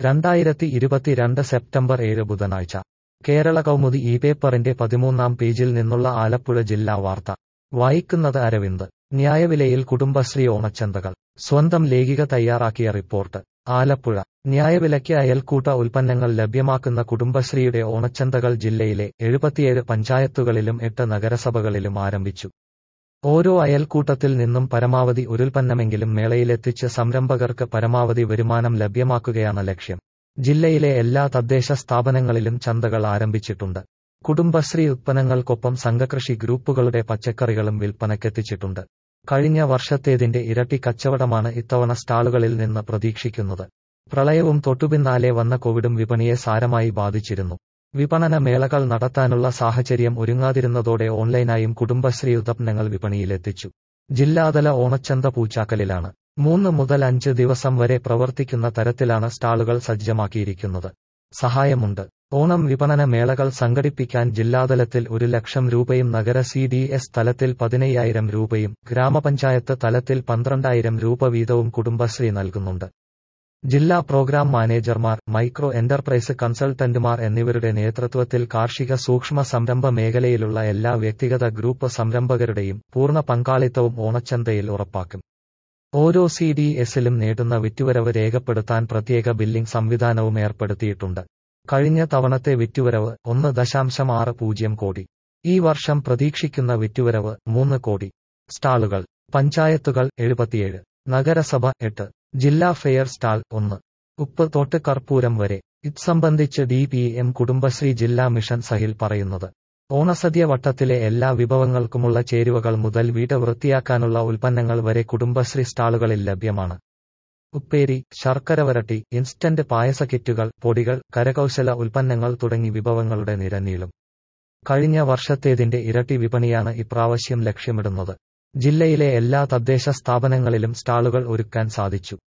രണ്ടായിരത്തി ഇരുപത്തിരണ്ട് സെപ്റ്റംബർ ഏഴ് ബുധനാഴ്ച കേരള കൗമുദി ഈ പേപ്പറിന്റെ പതിമൂന്നാം പേജിൽ നിന്നുള്ള ആലപ്പുഴ ജില്ലാ വാർത്ത വായിക്കുന്നത് അരവിന്ദ് ന്യായവിലയിൽ കുടുംബശ്രീ ഓണച്ചന്തകൾ സ്വന്തം ലേഖിക തയ്യാറാക്കിയ റിപ്പോർട്ട് ആലപ്പുഴ ന്യായവിലയ്ക്ക് അയൽക്കൂട്ട ഉൽപ്പന്നങ്ങൾ ലഭ്യമാക്കുന്ന കുടുംബശ്രീയുടെ ഓണച്ചന്തകൾ ജില്ലയിലെ എഴുപത്തിയേഴ് പഞ്ചായത്തുകളിലും എട്ട് നഗരസഭകളിലും ആരംഭിച്ചു ഓരോ അയൽക്കൂട്ടത്തിൽ നിന്നും പരമാവധി ഒരുൽപ്പന്നമെങ്കിലും മേളയിലെത്തിച്ച് സംരംഭകർക്ക് പരമാവധി വരുമാനം ലഭ്യമാക്കുകയാണ് ലക്ഷ്യം ജില്ലയിലെ എല്ലാ തദ്ദേശ സ്ഥാപനങ്ങളിലും ചന്തകൾ ആരംഭിച്ചിട്ടുണ്ട് കുടുംബശ്രീ ഉത്പന്നങ്ങൾക്കൊപ്പം സംഘകൃഷി ഗ്രൂപ്പുകളുടെ പച്ചക്കറികളും വിൽപ്പനയ്ക്കെത്തിച്ചിട്ടുണ്ട് കഴിഞ്ഞ വർഷത്തേതിന്റെ ഇരട്ടി കച്ചവടമാണ് ഇത്തവണ സ്റ്റാളുകളിൽ നിന്ന് പ്രതീക്ഷിക്കുന്നത് പ്രളയവും തൊട്ടുപിന്നാലെ വന്ന കോവിഡും വിപണിയെ സാരമായി ബാധിച്ചിരുന്നു വിപണന മേളകൾ നടത്താനുള്ള സാഹചര്യം ഒരുങ്ങാതിരുന്നതോടെ ഓൺലൈനായും കുടുംബശ്രീ ഉത്പന്നങ്ങൾ വിപണിയിലെത്തിച്ചു ജില്ലാതല ഓണച്ചന്ത പൂച്ചാക്കലിലാണ് മൂന്ന് മുതൽ അഞ്ച് ദിവസം വരെ പ്രവർത്തിക്കുന്ന തരത്തിലാണ് സ്റ്റാളുകൾ സജ്ജമാക്കിയിരിക്കുന്നത് സഹായമുണ്ട് ഓണം വിപണന മേളകൾ സംഘടിപ്പിക്കാൻ ജില്ലാതലത്തിൽ ഒരു ലക്ഷം രൂപയും നഗര സി ഡി എസ് തലത്തിൽ പതിനയ്യായിരം രൂപയും ഗ്രാമപഞ്ചായത്ത് തലത്തിൽ പന്ത്രണ്ടായിരം രൂപ വീതവും കുടുംബശ്രീ നൽകുന്നുണ്ട് ജില്ലാ പ്രോഗ്രാം മാനേജർമാർ മൈക്രോ എന്റർപ്രൈസ് കൺസൾട്ടന്റുമാർ എന്നിവരുടെ നേതൃത്വത്തിൽ കാർഷിക സൂക്ഷ്മ സംരംഭ മേഖലയിലുള്ള എല്ലാ വ്യക്തിഗത ഗ്രൂപ്പ് സംരംഭകരുടെയും പൂർണ്ണ പങ്കാളിത്തവും ഓണച്ചന്തയിൽ ഉറപ്പാക്കും ഓരോ സി ഡി എസിലും നേടുന്ന വിറ്റുവരവ് രേഖപ്പെടുത്താൻ പ്രത്യേക ബില്ലിംഗ് സംവിധാനവും ഏർപ്പെടുത്തിയിട്ടുണ്ട് കഴിഞ്ഞ തവണത്തെ വിറ്റുവരവ് ഒന്ന് ദശാംശം ആറ് പൂജ്യം കോടി ഈ വർഷം പ്രതീക്ഷിക്കുന്ന വിറ്റുവരവ് മൂന്ന് കോടി സ്റ്റാളുകൾ പഞ്ചായത്തുകൾ എഴുപത്തിയേഴ് നഗരസഭ എട്ട് ജില്ലാ ഫെയർ സ്റ്റാൾ ഒന്ന് ഉപ്പ് തൊട്ട് കർപ്പൂരം വരെ ഇത് സംബന്ധിച്ച് ഡി പി എം കുടുംബശ്രീ ജില്ലാ മിഷൻ സഹിൽ പറയുന്നത് ഓണസദ്യ വട്ടത്തിലെ എല്ലാ വിഭവങ്ങൾക്കുമുള്ള ചേരുവകൾ മുതൽ വീട് വൃത്തിയാക്കാനുള്ള ഉൽപ്പന്നങ്ങൾ വരെ കുടുംബശ്രീ സ്റ്റാളുകളിൽ ലഭ്യമാണ് ഉപ്പേരി ശർക്കര വരട്ടി ഇൻസ്റ്റന്റ് പായസ കിറ്റുകൾ പൊടികൾ കരകൗശല ഉൽപ്പന്നങ്ങൾ തുടങ്ങി വിഭവങ്ങളുടെ നിരനീളും കഴിഞ്ഞ വർഷത്തേതിന്റെ ഇരട്ടി വിപണിയാണ് ഇപ്രാവശ്യം ലക്ഷ്യമിടുന്നത് ജില്ലയിലെ എല്ലാ തദ്ദേശ സ്ഥാപനങ്ങളിലും സ്റ്റാളുകൾ ഒരുക്കാൻ സാധിച്ചു